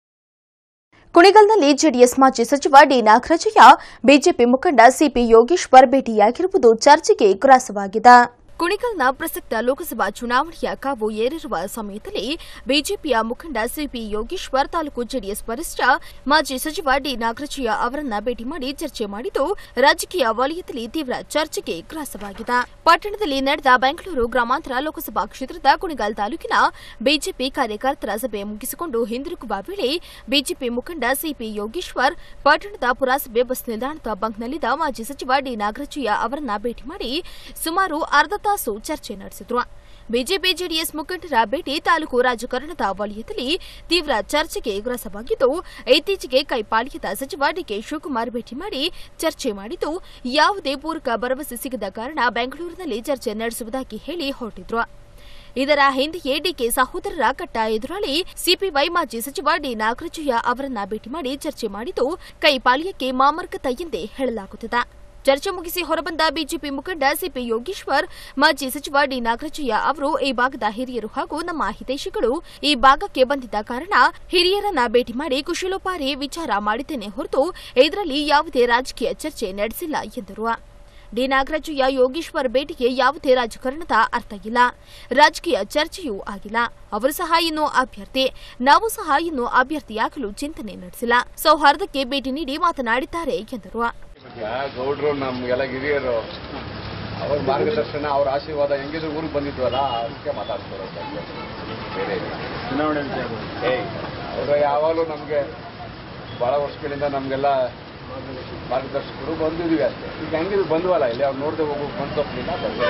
ಕುಣಿಗಲ್ನಲ್ಲಿ ಜೆಡಿಎಸ್ ಮಾಜಿ ಸಚಿವ ಡಿ ನಾಗರಾಜಯ್ಯ ಬಿಜೆಪಿ ಮುಖಂಡ ಸಿಪಿ ಯೋಗೇಶ್ವರ್ ಭೇಟಿಯಾಗಿರುವುದು ಚರ್ಚೆಗೆ ಗ್ರಾಸವಾಗಿದೆ ಕುಣಿಗಲ್ನ ಪ್ರಸಕ್ತ ಲೋಕಸಭಾ ಚುನಾವಣೆಯ ಕಾವು ಏರಿರುವ ಸಮಯದಲ್ಲಿ ಬಿಜೆಪಿಯ ಮುಖಂಡ ಸಿಪಿ ಯೋಗೇಶ್ವರ್ ತಾಲೂಕು ಜೆಡಿಎಸ್ ವರಿಷ್ಠ ಮಾಜಿ ಸಚಿವ ಡಿ ನಾಗರಾಜಯ್ಯ ಅವರನ್ನ ಭೇಟಿ ಮಾಡಿ ಚರ್ಚೆ ಮಾಡಿದ್ದು ರಾಜಕೀಯ ವಲಯದಲ್ಲಿ ತೀವ್ರ ಚರ್ಚೆಗೆ ಗ್ರಾಸವಾಗಿದೆ ಪಟ್ಟಣದಲ್ಲಿ ನಡೆದ ಬೆಂಗಳೂರು ಗ್ರಾಮಾಂತರ ಲೋಕಸಭಾ ಕ್ಷೇತ್ರದ ಕುಣಿಗಲ್ ತಾಲೂಕಿನ ಬಿಜೆಪಿ ಕಾರ್ಯಕರ್ತರ ಸಭೆ ಮುಗಿಸಿಕೊಂಡು ಹಿಂದಿರುಗುವ ವೇಳೆ ಬಿಜೆಪಿ ಮುಖಂಡ ಸಿಪಿ ಯೋಗೇಶ್ವರ್ ಪಟ್ಟಣದ ಪುರಸಭೆ ಬಸ್ ನಿಲ್ದಾಣದ ಬಂಕ್ನಲ್ಲಿದ್ದ ಮಾಜಿ ಸಚಿವ ಡಿ ನಾಗರಾಜಯ್ಯ ಅವರನ್ನ ಭೇಟಿ ಮಾಡಿ ಸುಮಾರು ಅರ್ಧ ತಾಸು ಚರ್ಚೆ ನಡೆಸಿದ್ರು ಬಿಜೆಪಿ ಜೆಡಿಎಸ್ ಮುಖಂಡರ ಭೇಟಿ ತಾಲೂಕು ರಾಜಕಾರಣದ ವಲಯದಲ್ಲಿ ತೀವ್ರ ಚರ್ಚೆಗೆ ಗ್ರಾಸವಾಗಿದ್ದು ಇತ್ತೀಚೆಗೆ ಕೈಪಾಳ್ಯದ ಸಚಿವ ಡಿಕೆ ಶಿವಕುಮಾರ್ ಭೇಟಿ ಮಾಡಿ ಚರ್ಚೆ ಮಾಡಿದ್ದು ಯಾವುದೇ ಪೂರಕ ಭರವಸೆ ಸಿಗದ ಕಾರಣ ಬೆಂಗಳೂರಿನಲ್ಲಿ ಚರ್ಚೆ ನಡೆಸುವುದಾಗಿ ಹೇಳಿ ಹೊರಟಿದ್ರು ಇದರ ಹಿಂದೆಯೇ ಡಿಕೆ ಸಹೋದರರ ಕಟ್ಟ ಎದುರಾಳಿ ಸಿಪಿವೈ ಮಾಜಿ ಸಚಿವ ಡಿ ನಾಗರಾಜಯ್ಯ ಅವರನ್ನ ಭೇಟಿ ಮಾಡಿ ಚರ್ಚೆ ಮಾಡಿದ್ದು ಕೈಪಾಳ್ಯಕ್ಕೆ ಮಾಮರ್ಕತ ಎಂದೇ ಹೇಳಲಾಗುತ್ತಿದೆ ಚರ್ಚೆ ಮುಗಿಸಿ ಹೊರಬಂದ ಬಿಜೆಪಿ ಮುಖಂಡ ಸಿಪಿ ಯೋಗೇಶ್ವರ್ ಮಾಜಿ ಸಚಿವ ಡಿ ನಾಗರಾಜಯ್ಯ ಅವರು ಈ ಭಾಗದ ಹಿರಿಯರು ಹಾಗೂ ನಮ್ಮ ಹಿತೈಷಿಗಳು ಈ ಭಾಗಕ್ಕೆ ಬಂದಿದ್ದ ಕಾರಣ ಹಿರಿಯರನ್ನ ಭೇಟಿ ಮಾಡಿ ಕುಶಲೋಪಾರಿ ವಿಚಾರ ಮಾಡಿದ್ದೇನೆ ಹೊರತು ಇದರಲ್ಲಿ ಯಾವುದೇ ರಾಜಕೀಯ ಚರ್ಚೆ ನಡೆಸಿಲ್ಲ ಎಂದರು ಡಿ ನಾಗರಾಜಯ್ಯ ಯೋಗೇಶ್ವರ್ ಭೇಟಿಗೆ ಯಾವುದೇ ರಾಜಕಾರಣದ ಅರ್ಥ ಇಲ್ಲ ರಾಜಕೀಯ ಚರ್ಚೆಯೂ ಆಗಿಲ್ಲ ಅವರು ಸಹ ಇನ್ನೂ ಅಭ್ಯರ್ಥಿ ನಾವು ಸಹ ಇನ್ನೂ ಅಭ್ಯರ್ಥಿಯಾಗಲು ಚಿಂತನೆ ನಡೆಸಿಲ್ಲ ಸೌಹಾರ್ದಕ್ಕೆ ಭೇಟಿ ನೀಡಿ ಮಾತನಾಡಿದ್ದಾರೆ ಎಂದರು ಈಗ ಗೌಡ್ರು ನಮ್ಗೆಲ್ಲ ಹಿರಿಯರು ಅವ್ರ ಮಾರ್ಗದರ್ಶನ ಅವ್ರ ಆಶೀರ್ವಾದ ಹೆಂಗಿದ್ರು ಊರಿಗೆ ಬಂದಿದ್ವಲ್ಲ ಅದಕ್ಕೆ ಮಾತಾಡ್ತಾರೆ ಬೇರೆ ಚುನಾವಣೆ ಏಯ್ ಅವರು ಯಾವಾಗಲೂ ನಮಗೆ ಭಾಳ ವರ್ಷಗಳಿಂದ ನಮಗೆಲ್ಲ ಮಾರ್ಗದರ್ಶಕರು ಬಂದಿದ್ದೀವಿ ಅಷ್ಟೇ ಈಗ ಹೆಂಗಿದ್ರು ಬಂದ್ವಲ್ಲ ಇಲ್ಲಿ ಅವ್ರು ನೋಡದೆ ಹೋಗೋಕೆ ಮನ್ಸೊಪ್ಪಲಿಲ್ಲ ಬಂದೆ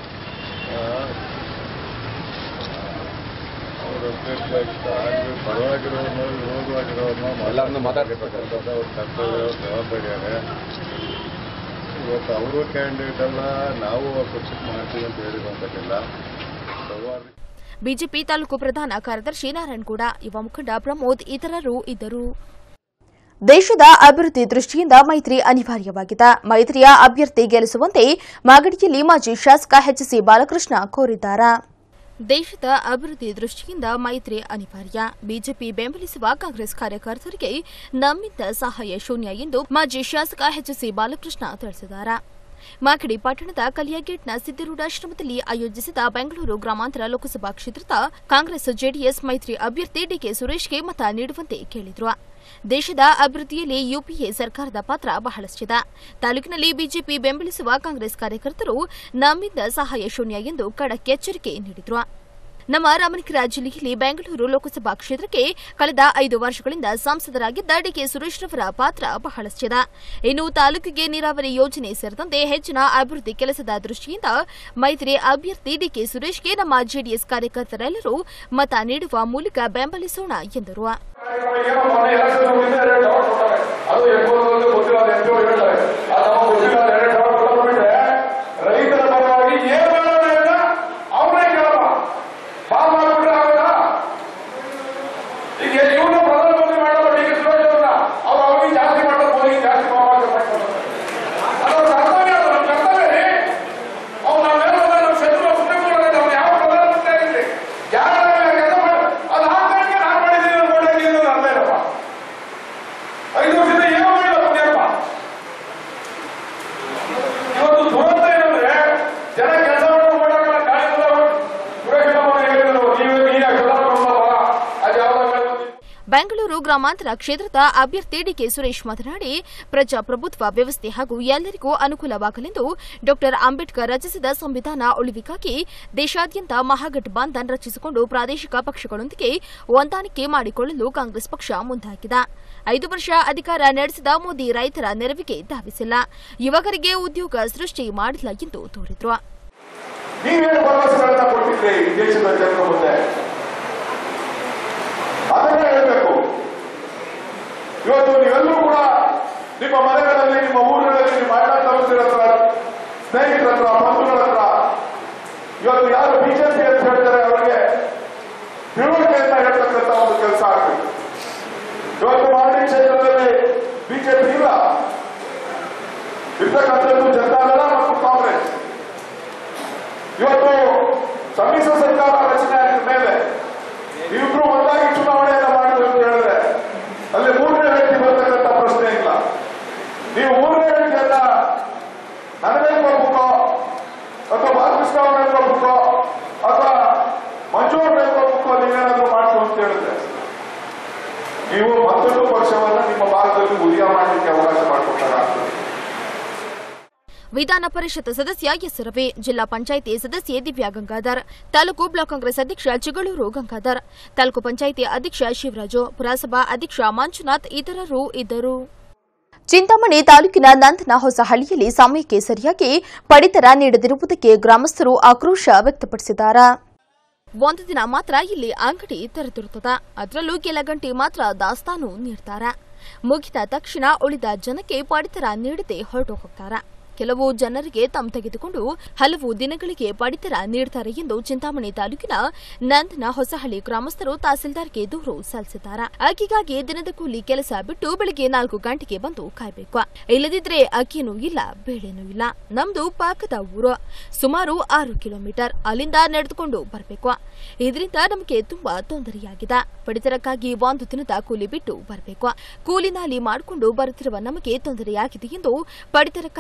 ಪರವಾಗಿರೋನು ವಿರೋಧವಾಗಿರೋನು ಎಲ್ಲರನ್ನೂ ಮಾತಾಡ್ಬೇಕಾಗ್ತದೆ ಅವ್ರ ಕರ್ತವ್ಯ ಅವ್ರ ಜವಾಬ್ದಾರಿಯಾಗ ಇವತ್ತು ಅವರು ಕ್ಯಾಂಡಿಡೇಟ್ ಅಲ್ಲ ನಾವು ಅವ್ರ ಪಕ್ಷಕ್ಕೆ ಮಾಡ್ತೀವಿ ಅಂತ ಹೇಳಿರುವಂಥದ್ದಿಲ್ಲ ಸೌಹಾರ್ದ ಬಿಜೆಪಿ ತಾಲೂಕು ಪ್ರಧಾನ ಕಾರ್ಯದರ್ಶಿ ನಾರಾಯಣಗೌಡ ಯುವ ಮುಖಂಡ ಪ್ರಮೋದ್ ಇತರರು ಇದ್ದರು ದೇಶದ ಅಭಿವೃದ್ಧಿ ದೃಷ್ಟಿಯಿಂದ ಮೈತ್ರಿ ಅನಿವಾರ್ಯವಾಗಿದೆ ಮೈತ್ರಿಯ ಅಭ್ಯರ್ಥಿ ಗೆಲ್ಲಿಸುವಂತೆ ಮಾಗಡಿಯಲ್ಲಿ ಮಾಜಿ ಶಾಸಕ ಎಚ್ಸಿ ಬಾಲಕೃಷ್ಣ ಕೋರಿದ್ದಾರೆ ದೇಶದ ಅಭಿವೃದ್ಧಿ ದೃಷ್ಟಿಯಿಂದ ಮೈತ್ರಿ ಅನಿವಾರ್ಯ ಬಿಜೆಪಿ ಬೆಂಬಲಿಸುವ ಕಾಂಗ್ರೆಸ್ ಕಾರ್ಯಕರ್ತರಿಗೆ ನಮ್ಮಿಂದ ಸಹಾಯ ಶೂನ್ಯ ಎಂದು ಮಾಜಿ ಶಾಸಕ ಎಚ್ಸಿ ಬಾಲಕೃಷ್ಣ ತಿಳಿಸಿದ್ದಾರೆ ಮಾಗಡಿ ಪಟ್ಟಣದ ಕಲಿಯಾಗೇಟ್ನ ಸಿದ್ದಿರೂಢಾಶ್ರಮದಲ್ಲಿ ಆಯೋಜಿಸಿದ ಬೆಂಗಳೂರು ಗ್ರಾಮಾಂತರ ಲೋಕಸಭಾ ಕ್ಷೇತ್ರದ ಕಾಂಗ್ರೆಸ್ ಜೆಡಿಎಸ್ ಮೈತ್ರಿ ಅಭ್ಯರ್ಥಿ ಡಿಕೆ ಸುರೇಶ್ಗೆ ಮತ ನೀಡುವಂತೆ ಕೇಳಿದ್ರು ದೇಶದ ಅಭಿವೃದ್ಧಿಯಲ್ಲಿ ಯುಪಿಎ ಸರ್ಕಾರದ ಪಾತ್ರ ಬಹಳಷ್ಟಿದೆ ತಾಲೂಕಿನಲ್ಲಿ ಬಿಜೆಪಿ ಬೆಂಬಲಿಸುವ ಕಾಂಗ್ರೆಸ್ ಕಾರ್ಯಕರ್ತರು ನಮ್ಮಿಂದ ಸಹಾಯ ಶೂನ್ಯ ಎಂದು ಖಡಕ್ ಎಚ್ಚರಿಕೆ ನೀಡಿದ್ರು ನಮ್ಮ ರಾಮನಗರ ಜಿಲ್ಲೆಯಲ್ಲಿ ಬೆಂಗಳೂರು ಲೋಕಸಭಾ ಕ್ಷೇತ್ರಕ್ಕೆ ಕಳೆದ ಐದು ವರ್ಷಗಳಿಂದ ಸಂಸದರಾಗಿದ್ದ ಡಿಕೆ ಸುರೇಶ್ ರವರ ಪಾತ್ರ ಬಹಳಷ್ಟಿದೆ ಇನ್ನು ತಾಲೂಕಿಗೆ ನೀರಾವರಿ ಯೋಜನೆ ಸೇರಿದಂತೆ ಹೆಚ್ಚಿನ ಅಭಿವೃದ್ಧಿ ಕೆಲಸದ ದೃಷ್ಟಿಯಿಂದ ಮೈತ್ರಿ ಅಭ್ಯರ್ಥಿ ಡಿಕೆ ಸುರೇಶ್ಗೆ ನಮ್ಮ ಜೆಡಿಎಸ್ ಕಾರ್ಯಕರ್ತರೆಲ್ಲರೂ ಮತ ನೀಡುವ ಮೂಲಕ ಬೆಂಬಲಿಸೋಣ ಎಂದರು ಏನೋ ಮೊನ್ನೆ ಎಲೆಕ್ಷನ್ ಮುಗಿದ್ರೆ ಎರಡು ಸಾವಿರ ಕೊಡ್ತಾರೆ ಅದು ಎಪ್ಪತ್ತೊಂದು ಗೊತ್ತಿಲ್ಲ ಅದು ಎಂಟು ಹೇಳ್ತಾರೆ ಅದು ನಮಗೆ ಗೊತ್ತಿಲ್ಲ ಅದು ಎರಡು ಸಾವಿರ ಕೊಡೋದು ಬಿಟ್ರೆ ರೈತರ ಪರವಾಗಿ ಏನು ಮಾಡೋಣ ಅಂತ ಅವರೇ ಕೇಳಲ್ಲ ಬಾ ಮಾಡ್ಬಿಟ್ರೆ ಆಗೋದಾ ಈಗ ಇವನು ಪ್ರಧಾನಮಂತ್ರಿ ಮಾಡಲ್ಲ ಡಿ ಕೆ ಸುರೇಶ್ ಅವ್ರನ್ನ ಅವ್ರು ಅವ್ರಿಗೆ ಜಾಸ್ತಿ ಮಾಡೋದು ಮೋದಿಗೆ ಜಾಸ್ತಿ ಬಾ ಮಾಡ್ತಾರೆ ಅದು ಅವ್ರ ಕರ್ತವ್ಯ ಅದು ನಮ್ಮ ಕರ್ತವ್ಯ ರೀ ಅವ್ನು ನಾವೇನು ನಮ್ಮ ಶತ್ರು ಸುಮ್ಮನೆ ಮಾಡೋದು ಅವ್ನು ಯಾವ ಪ್ರಧಾನಮಂತ್ರಿ ಆಗಿರಲಿ ಯಾರು ಕೆಲಸ ಮಾಡಿ ಅದು ಹಾಕಿ ನಾನು ಮಾಡಿದ್ದೀನಿ ಅನ್ಕೊಂಡೆ ನೀನು ಅರ್ಥ ಇಲ್ಲಪ್ಪ ಐದು ವರ್ಷದಿಂದ ಏನೋ ಮಾಡಿಲ್ಲ ಪುಣ್ಯಪ್ಪ ಇವತ್ತು ದುರಂತ ಏನಂದ್ರೆ ಜನ ಕೆಲಸ ಮಾಡೋದು ಮಾಡಲ್ಲ ಗಾಳಿ ಸುರೇಶ್ ಬಾಬು ಹೇಳಿದ್ರು ನೀವು ನೀನೇ ಕೆಲಸ ಮಾಡೋದಪ್ಪ ಅದು ಯಾವ್ದಾಗ ಬೆಂಗಳೂರು ಗ್ರಾಮಾಂತರ ಕ್ಷೇತ್ರದ ಅಭ್ಯರ್ಥಿ ಡಿಕೆ ಸುರೇಶ್ ಮಾತನಾಡಿ ಪ್ರಜಾಪ್ರಭುತ್ವ ವ್ಯವಸ್ಥೆ ಹಾಗೂ ಎಲ್ಲರಿಗೂ ಅನುಕೂಲವಾಗಲೆಂದು ಡಾ ಅಂಬೇಡ್ಕರ್ ರಚಿಸಿದ ಸಂವಿಧಾನ ಉಳಿವಿಗಾಗಿ ದೇಶಾದ್ಯಂತ ಮಹಾಗಠಬಂಧನ್ ರಚಿಸಿಕೊಂಡು ಪ್ರಾದೇಶಿಕ ಪಕ್ಷಗಳೊಂದಿಗೆ ಹೊಂದಾಣಿಕೆ ಮಾಡಿಕೊಳ್ಳಲು ಕಾಂಗ್ರೆಸ್ ಪಕ್ಷ ಮುಂದಾಗಿದೆ ಐದು ವರ್ಷ ಅಧಿಕಾರ ನಡೆಸಿದ ಮೋದಿ ರೈತರ ನೆರವಿಗೆ ಧಾವಿಸಿಲ್ಲ ಯುವಕರಿಗೆ ಉದ್ಯೋಗ ಸೃಷ್ಟಿ ಮಾಡಿಲ್ಲ ಎಂದು ದೂರಿದ್ರು ನೀವೇನು ಭರವಸೆಗಳನ್ನ ಕೊಟ್ಟಿದ್ರಿ ಈ ದೇಶದ ಜನರ ಮುಂದೆ ಅದನ್ನ ಹೇಳಬೇಕು ಇವತ್ತು ನೀವೆಲ್ಲರೂ ಕೂಡ ನಿಮ್ಮ ಮನೆಗಳಲ್ಲಿ ನಿಮ್ಮ ಊರುಗಳಲ್ಲಿ ನಿಮ್ಮ ಅಣ್ಣ ತಮ್ಮಂದಿರ ಹತ್ರ ಸ್ನೇಹಿತರ ಹತ್ರ ಬಂಧುಗಳ ಹತ್ರ ಇವತ್ತು ಯಾರು ಬಿಜೆಪಿ ಅಂತ ಹೇಳ್ತಾರೆ ಅವರಿಗೆ ತಿಳುವಳಿಕೆಯನ್ನ ಹೇಳ್ತಕ್ಕಂಥ ಒಂದು ಕೆಲಸ ಆಗಬೇಕು ಇವತ್ತು ಮಾಗಡಿ ಕ್ಷೇತ್ರದಲ್ಲಿ ಬಿಜೆಪಿ ಇಲ್ಲ ಇರ್ತಕ್ಕಂಥದ್ದು ಜನತಾದಳ ಮತ್ತು ಕಾಂಗ್ರೆಸ್ ಇವತ್ತು ಸಮ್ಮಿಶ್ರ ಸರ್ಕಾರ ರಚನೆ ಆಗಿದ ಮೇಲೆ ಇಬ್ರು ಒಂದಾಗಿ ಚುನಾವಣೆಯನ್ನ ಮಾಡಿದ್ರು ಅಂತ ಹೇಳಿದ್ರೆ ಅಲ್ಲಿ ಮೂರನೇ ವ್ಯಕ್ತಿ ಬರ್ತಕ್ಕಂಥ ಪ್ರಶ್ನೆ ಇಲ್ಲ ನೀವು ಮೂರನೇ ವ್ಯಕ್ತಿಯನ್ನ ನನಗೆ ಕೊಡ್ಬೇಕೋ ಅಥವಾ ಬಾಲಕೃಷ್ಣ ಅವ್ರಿಗೆ ಕೊಡ್ಬೇಕೋ ಅಥವಾ ಮಂಜು ಅವ್ರಿಗೆ ಕೊಡ್ಬೇಕೋ ನೀವೇನಾದ್ರೂ ಮಾಡ್ತು ಅಂತ ಹೇಳಿದ್ರೆ ನೀವು ಮತ್ತೊಂದು ಪಕ್ಷವನ್ನ ನಿಮ್ಮ ಭಾಗದಲ್ಲಿ ಉದಯ ಮಾಡಲಿಕ್ಕೆ ಅವಕಾಶ ಮಾಡಿಕೊಟ್ಟಾಗ ವಿಧಾನ ಪರಿಷತ್ ಸದಸ್ಯ ಎಸ್ ರವಿ ಜಿಲ್ಲಾ ಪಂಚಾಯಿತಿ ಸದಸ್ಯೆ ದಿವ್ಯಾ ಗಂಗಾಧರ್ ತಾಲೂಕು ಬ್ಲಾಕ್ ಕಾಂಗ್ರೆಸ್ ಅಧ್ಯಕ್ಷ ಚಿಗಳೂರು ಗಂಗಾಧರ್ ತಾಲೂಕು ಪಂಚಾಯಿತಿ ಅಧ್ಯಕ್ಷ ಶಿವರಾಜು ಪುರಸಭಾ ಅಧ್ಯಕ್ಷ ಮಂಜುನಾಥ್ ಇತರರು ಇದ್ದರು ಚಿಂತಾಮಣಿ ತಾಲೂಕಿನ ನಂದನ ಹೊಸಹಳ್ಳಿಯಲ್ಲಿ ಸಮಯಕ್ಕೆ ಸರಿಯಾಗಿ ಪಡಿತರ ನೀಡದಿರುವುದಕ್ಕೆ ಗ್ರಾಮಸ್ಥರು ಆಕ್ರೋಶ ವ್ಯಕ್ತಪಡಿಸಿದ್ದಾರೆ ಒಂದು ದಿನ ಮಾತ್ರ ಇಲ್ಲಿ ಅಂಗಡಿ ತೆರೆದಿರುತ್ತದೆ ಅದರಲ್ಲೂ ಕೆಲ ಗಂಟೆ ಮಾತ್ರ ದಾಸ್ತಾನು ನೀಡ್ತಾರೆ ಮುಗಿದ ತಕ್ಷಣ ಉಳಿದ ಜನಕ್ಕೆ ಪಡಿತರ ನೀಡದೆ ಹೊರಟು ಹೋಗ್ತಾರೆ ಕೆಲವು ಜನರಿಗೆ ತಮ್ಮ ತೆಗೆದುಕೊಂಡು ಹಲವು ದಿನಗಳಿಗೆ ಪಡಿತರ ನೀಡುತ್ತಾರೆ ಎಂದು ಚಿಂತಾಮಣಿ ತಾಲೂಕಿನ ನಂದನ ಹೊಸಹಳ್ಳಿ ಗ್ರಾಮಸ್ಥರು ತಹಸೀಲ್ದಾರ್ಗೆ ದೂರು ಸಲ್ಲಿಸಿದ್ದಾರೆ ಅಕ್ಕಿಗಾಗಿ ದಿನದ ಕೂಲಿ ಕೆಲಸ ಬಿಟ್ಟು ಬೆಳಗ್ಗೆ ನಾಲ್ಕು ಗಂಟೆಗೆ ಬಂದು ಕಾಯಬೇಕು ಇಲ್ಲದಿದ್ರೆ ಅಕ್ಕಿನೂ ಇಲ್ಲ ಬೇಳೆನೂ ಇಲ್ಲ ನಮ್ದು ಪಾಕದ ಊರು ಸುಮಾರು ಆರು ಕಿಲೋಮೀಟರ್ ಅಲ್ಲಿಂದ ನಡೆದುಕೊಂಡು ಬರಬೇಕು ಇದರಿಂದ ನಮಗೆ ತುಂಬಾ ತೊಂದರೆಯಾಗಿದೆ ಪಡಿತರಕ್ಕಾಗಿ ಒಂದು ದಿನದ ಕೂಲಿ ಬಿಟ್ಟು ಬರಬೇಕು ಕೂಲಿ ನಾಲಿ ಮಾಡಿಕೊಂಡು ಬರುತ್ತಿರುವ ನಮಗೆ ತೊಂದರೆಯಾಗಿದೆ ಎಂದು ಪಡಿತರಕ್ಕಾಗಿ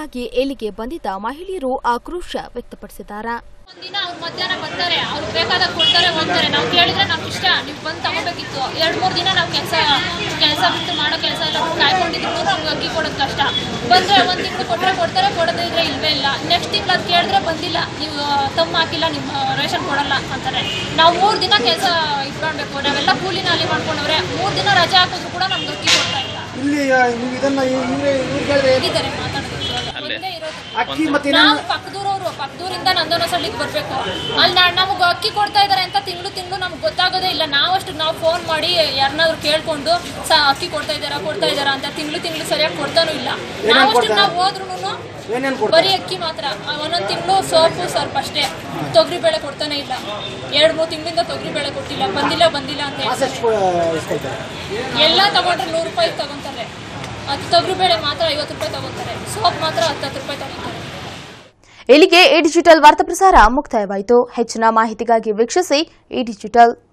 ಇಲ್ಲಿಗೆ ಬಂದಿದ್ದ ಮಹಿಳೆಯರು ಆಕ್ರೋಶ ವ್ಯಕ್ತಪಡಿಸಿದ್ದಾರೆ ಒಂದಿನ ಅವ್ರು ಮಧ್ಯಾಹ್ನ ಬರ್ತಾರೆ ಅವ್ರು ಬೇಕಾದಾಗ ಕೊಡ್ತಾರೆ ಹೋಗ್ತಾರೆ ನಾವು ಕೇಳಿದ್ರೆ ನಮ್ಗೆ ಇಷ್ಟ ನೀವು ಬಂದು ತಗೋಬೇಕಿತ್ತು ಎರಡು ಮೂರು ದಿನ ನಾವು ಕೆಲಸ ಕೆಲಸ ಬಿಟ್ಟು ಮಾಡೋ ಕೆಲಸ ಎಲ್ಲ ಬಿಟ್ಟು ಕಾಯ್ಕೊಂಡಿದ್ರು ನಮ್ಗೆ ಅಕ್ಕಿ ಕೊಡೋದು ಕಷ್ಟ ಬಂದ್ರೆ ಒಂದು ತಿಂಗಳು ಕೊಟ್ಟರೆ ಕೊಡ್ತಾರೆ ಕೊಡದೇ ಇದ್ರೆ ಇಲ್ವೇ ಇಲ್ಲ ನೆಕ್ಸ್ಟ್ ತಿಂಗಳು ಅದು ಕೇಳಿದ್ರೆ ಬಂದಿಲ್ಲ ನೀವು ತಮ್ಮ ಹಾಕಿಲ್ಲ ನಿಮ್ಮ ರೇಷನ್ ಕೊಡಲ್ಲ ಅಂತಾರೆ ನಾವು ಮೂರು ದಿನ ಕೆಲಸ ಇಟ್ಕೊಳ್ಬೇಕು ನಾವೆಲ್ಲ ಕೂಲಿ ನಾಲಿ ಮಾಡ್ಕೊಂಡವ್ರೆ ಮೂರು ದಿನ ರಜೆ ಹಾಕಿದ್ರು ಕೂಡ ನಮ್ಗೆ ಅಕ್ಕಿ ಕೊಡ್ತಾ ಇಲ್ಲ ಇಲ್ಲಿ ನೀವು ಇದನ್ನ ಇವ್ರೆ ಇವ್ರು ಕೇಳಿದ್ರೆ ಇದ್ದಾರೆ ಮಾತಾಡೋದು ಇವಾಗ. ಒಂದೇ ಇರೋದು ಅಕ್ಕಿ ಮತ್ತೆ ನಾವು ಪಕ್ಕದೂರವರು ಪಕ್ಕದೂರಿಂದ ನಂದನ ಸಳ್ಳಿಗೆ ಬರಬೇಕು ಅಲ್ಲಿ ನಾ ನಮಗೆ ಅಕ್ಕಿ ಕೊಡ್ತಾ ಇದ್ದಾರೆ ಅಂತ ತಿಂಗಳು ತಿಂಗಳು ನಮ್ಗೆ ಗೊತ್ತಾಗೋದೇ ಇಲ್ಲ ನಾವಷ್ಟು ನಾವು ಫೋನ್ ಮಾಡಿ ಯಾರನ್ನಾದ್ರೂ ಕೇಳ್ಕೊಂಡು ಸ ಅಕ್ಕಿ ಕೊಡ್ತಾ ಇದ್ದಾರಾ ಕೊಡ್ತಾ ಇದ್ದಾರಾ ಅಂತ ತಿಂಗಳು ತಿಂಗಳು ಸರಿಯಾಗಿ ಕೊಡ್ತಾನೂ ಇಲ್ಲ ನಾವಷ್ಟು ನಾವು ಹೋದ್ರೂ ಏನೇನ್ ಬರೀ ಅಕ್ಕಿ ಮಾತ್ರ ಒಂದೊಂದು ತಿಂಗಳು ಸೋಪು ಸ್ವಲ್ಪ ಅಷ್ಟೇ ತೊಗರಿ ಬೇಳೆ ಕೊಡ್ತಾನೆ ಇಲ್ಲ ಎರಡು ಮೂರು ತಿಂಗಳಿಂದ ತೊಗರಿ ಬೇಳೆ ಕೊಟ್ಟಿಲ್ಲ ಬಂದಿಲ್ಲ ಬಂದಿಲ್ಲ ಅಂತ ಹೇಳ್ತಾರೆ. ಎಷ್ಟು ಇಸ್ಕೊಳ್ತಾರೆ ಎಲ್ಲ ತಗೊಂಡ್ರೆ ನೂರು ರೂಪಾಯಿ ತಗೊಂತಾರೆ ಅದು ತೊಗರಿ ಬೇಳೆ ಮಾತ್ರ ಐವತ್ತು ರೂಪಾಯಿ ತಗೊಂತಾರೆ ಸೋಪ್ ಮಾತ್ರ ಹತ್ತು ಹತ್ತು ರೂಪಾಯಿ ತಗೊಂತಾರೆ ಇಲ್ಲಿಗೆ ಈ ಡಿಜಿಟಲ್ ವಾರ್ತಾ ಪ್ರಸಾರ ಮುಕ್ತಾಯವಾಯಿತು ಹೆಚ್ಚಿನ ಮಾಹಿತಿಗಾಗಿ ವೀಕ್ಷಿಸಿ ಈ ಡಿಜಿಟಲ್